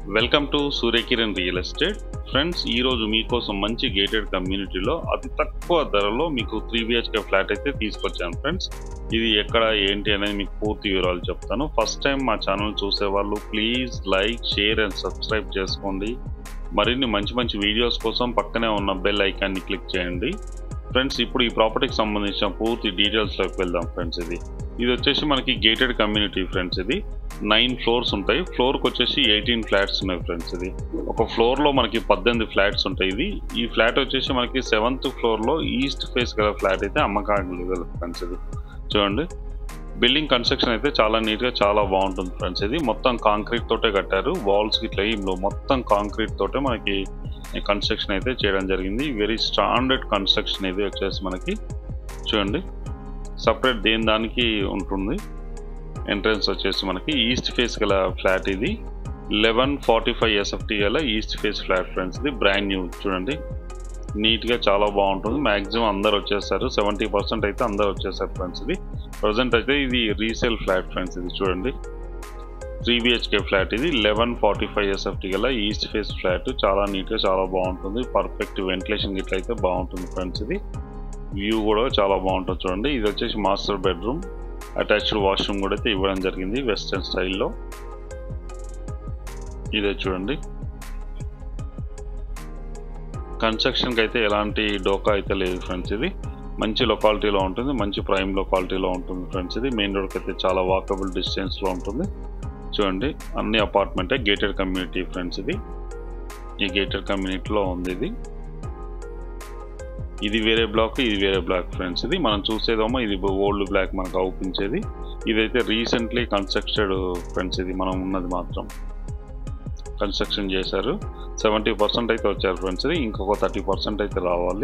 welcome to Suryakiran real estate friends ఈరోజు మీకోసం మంచి గేటెడ్ కమ్యూనిటీలో అతి తక్కువ ధరలో మీకు త్రీ బిహెచ్కే ఫ్లాట్ అయితే తీసుకొచ్చాను ఫ్రెండ్స్ ఇది ఎక్కడ ఏంటి అనేది మీకు పూర్తి వివరాలు చెప్తాను ఫస్ట్ టైం మా ఛానల్ చూసే వాళ్ళు please like share and subscribe చేసుకోండి మరిన్ని మంచి మంచి వీడియోస్ కోసం పక్కనే ఉన్న బెల్ ఐకాన్ని క్లిక్ చేయండి ఫ్రెండ్స్ ఇప్పుడు ఈ ప్రాపర్టీకి సంబంధించిన పూర్తి డీటెయిల్స్లోకి వెళ్దాం ఫ్రెండ్స్ ఇది ఇది వచ్చేసి మనకి గేటెడ్ కమ్యూనిటీ ఫ్రెండ్స్ ఇది నైన్ ఫ్లోర్స్ ఉంటాయి ఫ్లోర్కి వచ్చేసి ఎయిటీన్ ఫ్లాట్స్ ఉన్నాయి ఫ్రెండ్స్ ఇది ఒక ఫ్లోర్లో మనకి పద్దెనిమిది ఫ్లాట్స్ ఉంటాయి ఇది ఈ ఫ్లాట్ వచ్చేసి మనకి సెవెంత్ ఫ్లోర్లో ఈస్ట్ ఫేస్ గల ఫ్లాట్ అయితే అమ్మకానికి గల ఫ్రెండ్స్ ఇది చూడండి బిల్డింగ్ కన్స్ట్రక్షన్ అయితే చాలా నీట్గా చాలా బాగుంటుంది ఫ్రెండ్స్ ఇది మొత్తం కాంక్రీట్ తోటే కట్టారు వాల్స్ ఇట్లా ఇందులో మొత్తం కాంక్రీట్ తోటే మనకి కన్స్ట్రక్షన్ అయితే చేయడం జరిగింది వెరీ స్టాండర్డ్ కన్స్ట్రక్షన్ ఇది వచ్చేసి మనకి చూడండి సపరేట్ దేని దానికి ఉంటుంది ఎంట్రన్స్ వచ్చేసి మనకి ఈస్ట్ ఫేస్ గల ఫ్లాట్ ఇది లెవెన్ ఫార్టీ ఫైవ్ ఎస్ఎఫ్టీ గల ఈస్ట్ ఫేస్ ఫ్లాట్ ఫ్రెండ్స్ ఇది బ్రాండ్ న్యూ చూడండి నీట్గా చాలా బాగుంటుంది మ్యాక్సిమం అందరు వచ్చేస్తారు సెవెంటీ పర్సెంట్ అయితే అందరు వచ్చేస్తారు ఫ్రెండ్స్ ఇది ప్రజెంట్ అయితే ఇది రీసేల్ ఫ్లాట్ ఫ్రెండ్స్ ఇది చూడండి త్రీ బిహెచ్కే ఫ్లాట్ ఇది లెవెన్ ఫార్టీ ఫైవ్ ఎస్ఎఫ్టీ గల ఈస్ట్ ఫేస్ ఫ్లాట్ చాలా నీట్గా చాలా బాగుంటుంది పర్ఫెక్ట్ వెంటిలేషన్ గిట్ల అయితే బాగుంటుంది ఫ్రెండ్స్ ఇది వ్యూ కూడా చాలా బాగుంటుంది చూడండి ఇది వచ్చేసి మాస్టర్ బెడ్రూమ్ అటాచ్డ్ వాష్రూమ్ కూడా అయితే ఇవ్వడం జరిగింది వెస్ట్రన్ స్టైల్లో ఇదే చూడండి కన్స్ట్రక్షన్కి అయితే ఎలాంటి డోకా అయితే లేదు ఫ్రెండ్స్ ఇది మంచి లొకాలిటీలో ఉంటుంది మంచి ప్రైమ్ లొకాలిటీలో ఉంటుంది ఫ్రెండ్స్ ఇది మెయిన్ రోడ్కి అయితే చాలా వాకబుల్ డిస్టెన్స్లో ఉంటుంది చూడండి అన్ని అపార్ట్మెంటే గేటెడ్ కమ్యూనిటీ ఫ్రెండ్స్ ఇది ఈ గేటెడ్ కమ్యూనిటీలో ఉంది ఇది ఇది వేరే బ్లాక్ ఇది వేరే బ్లాక్ ఫ్రెండ్స్ ఇది మనం చూసేదేమో ఇది ఓల్డ్ బ్లాక్ మనకు అవుపించేది ఇదైతే రీసెంట్లీ కన్స్ట్రక్టెడ్ ఫ్రెండ్స్ ఇది మనం ఉన్నది మాత్రం కన్స్ట్రక్షన్ చేశారు సెవెంటీ పర్సెంట్ అయితే వచ్చారు ఫ్రెండ్స్ ఇది ఇంకొక థర్టీ పర్సెంట్ అయితే రావాలి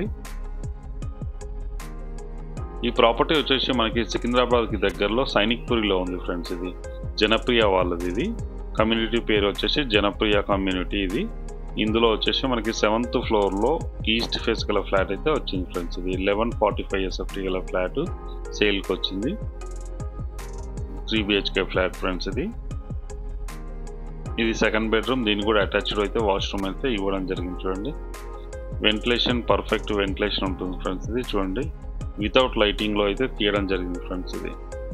ఈ ప్రాపర్టీ వచ్చేసి మనకి సికింద్రాబాద్కి దగ్గరలో సైనిక్పురిలో ఉంది ఫ్రెండ్స్ ఇది జనప్రియ వాళ్ళది ఇది కమ్యూనిటీ పేరు వచ్చేసి జనప్రియ కమ్యూనిటీ ఇది ఇందులో వచ్చేసి మనకి సెవెంత్ ఫ్లోర్లో ఈస్ట్ ఫేస్ గల ఫ్లాట్ అయితే వచ్చింది ఫ్రెండ్స్ ఇది లెవెన్ ఫార్టీ ఫైవ్ ఎస్ఎఫ్టీ గల ఫ్లాట్ సేల్కి వచ్చింది త్రీ బిహెచ్కే ఫ్లాట్ ఫ్రెండ్స్ ఇది ఇది సెకండ్ బెడ్రూమ్ దీని కూడా అటాచ్డ్ అయితే వాష్రూమ్ అయితే ఇవ్వడం జరిగింది చూడండి వెంటిలేషన్ పర్ఫెక్ట్ వెంటిలేషన్ ఉంటుంది ఫ్రెండ్స్ ఇది చూడండి వితౌట్ లైటింగ్లో అయితే తీయడం జరిగింది ఫ్రెండ్స్ ఇది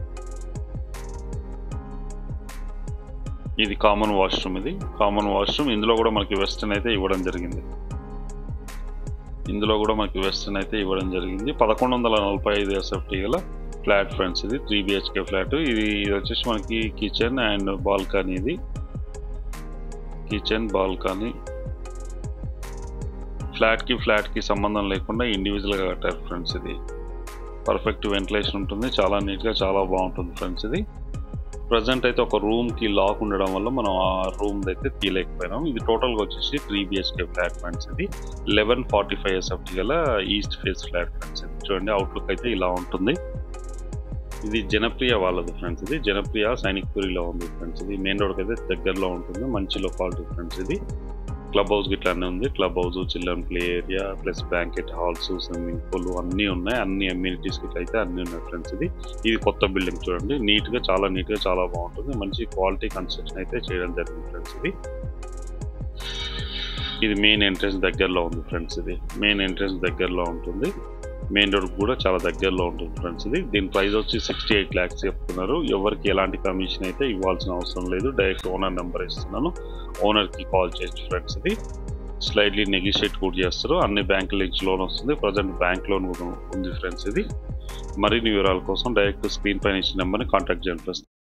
ఇది కామన్ వాష్రూమ్ ఇది కామన్ వాష్రూమ్ ఇందులో కూడా మనకి వెస్టర్న్ అయితే ఇవ్వడం జరిగింది ఇందులో కూడా మనకి వెస్టర్న్ అయితే ఇవ్వడం జరిగింది పదకొండు వందల నలభై ఐదు ఎస్ఎఫ్టీ గల ఫ్లాట్ ఫ్రెండ్స్ ఇది త్రీ బిహెచ్కే ఫ్లాట్ ఇది ఇది వచ్చేసి మనకి కిచెన్ అండ్ బాల్కనీ ఇది కిచెన్ బాల్కనీ ఫ్లాట్కి ఫ్లాట్కి సంబంధం లేకుండా ఇండివిజువల్గా కట్టారు ఫ్రెండ్స్ ఇది పర్ఫెక్ట్ వెంటిలేషన్ ఉంటుంది చాలా నీట్గా చాలా బాగుంటుంది ఫ్రెండ్స్ ఇది ప్రజెంట్ అయితే ఒక రూమ్కి లాక్ ఉండడం వల్ల మనం ఆ రూమ్ అయితే తీయలేకపోయినాం ఇది టోటల్గా వచ్చేసి త్రీ బిహెచ్కే ఫ్లాట్ ఫ్రెండ్స్ ఇది లెవెన్ ఫార్టీ ఫైవ్ ఎస్ఎఫ్టీ గల ఈస్ట్ ఫేస్ ఫ్లాట్ ఫ్రెండ్స్ ఇది చూడండి అవుట్లుక్ అయితే ఇలా ఉంటుంది ఇది జనప్రియ వాళ్ళది ఫ్రెండ్స్ ఇది జనప్రియ సైనిక్పురిలో ఉంది ఫ్రెండ్స్ ఇది మెయిన్ రోడ్కి అయితే దగ్గరలో ఉంటుంది మంచి లొకాలిటీ ఫ్రెండ్స్ ఇది క్లబ్ హౌస్ గిట్లా అన్నీ ఉంది club house children play area plus banquet halls swimming pool అన్నీ ఉన్నాయి అన్ని అమ్యూనిటీస్ గిట్లా అయితే అన్నీ ఉన్నాయి ఫ్రెండ్స్ ఇది ఇది కొత్త బిల్డింగ్ చూడండి నీట్గా చాలా నీట్గా చాలా బాగుంటుంది మంచి క్వాలిటీ కన్స్ట్రక్షన్ అయితే చేయడం జరిగింది ఫ్రెండ్స్ ఇది ఇది మెయిన్ ఎంట్రన్స్ దగ్గరలో ఉంది ఫ్రెండ్స్ ఇది మెయిన్ ఎంట్రన్స్ దగ్గరలో ఉంటుంది మెయిన్ రోడ్ కూడా చాలా దగ్గరలో ఉంటుంది ఫ్రెండ్స్ ఇది దీని ప్రైస్ వచ్చి సిక్స్టీ ఎయిట్ ల్యాక్స్ చెప్తున్నారు ఎవరికి ఎలాంటి కమిషన్ అయితే ఇవ్వాల్సిన అవసరం లేదు డైరెక్ట్ ఓనర్ నెంబర్ ఇస్తున్నాను ఓనర్కి కాల్ చేయొచ్చు ఫ్రెండ్స్ ఇది స్లైడ్లీ నెగిషియేట్ కూడా చేస్తారు అన్ని బ్యాంకుల నుంచి లోన్ వస్తుంది ప్రజెంట్ బ్యాంక్ లోన్ కూడా ఉంది ఫ్రెండ్స్ ఇది మరిన్ని వివరాల కోసం డైరెక్ట్ స్క్రీన్ పైన ఇచ్చిన నెంబర్ని కాంటాక్ట్ చేయండి ఫ్రెండ్స్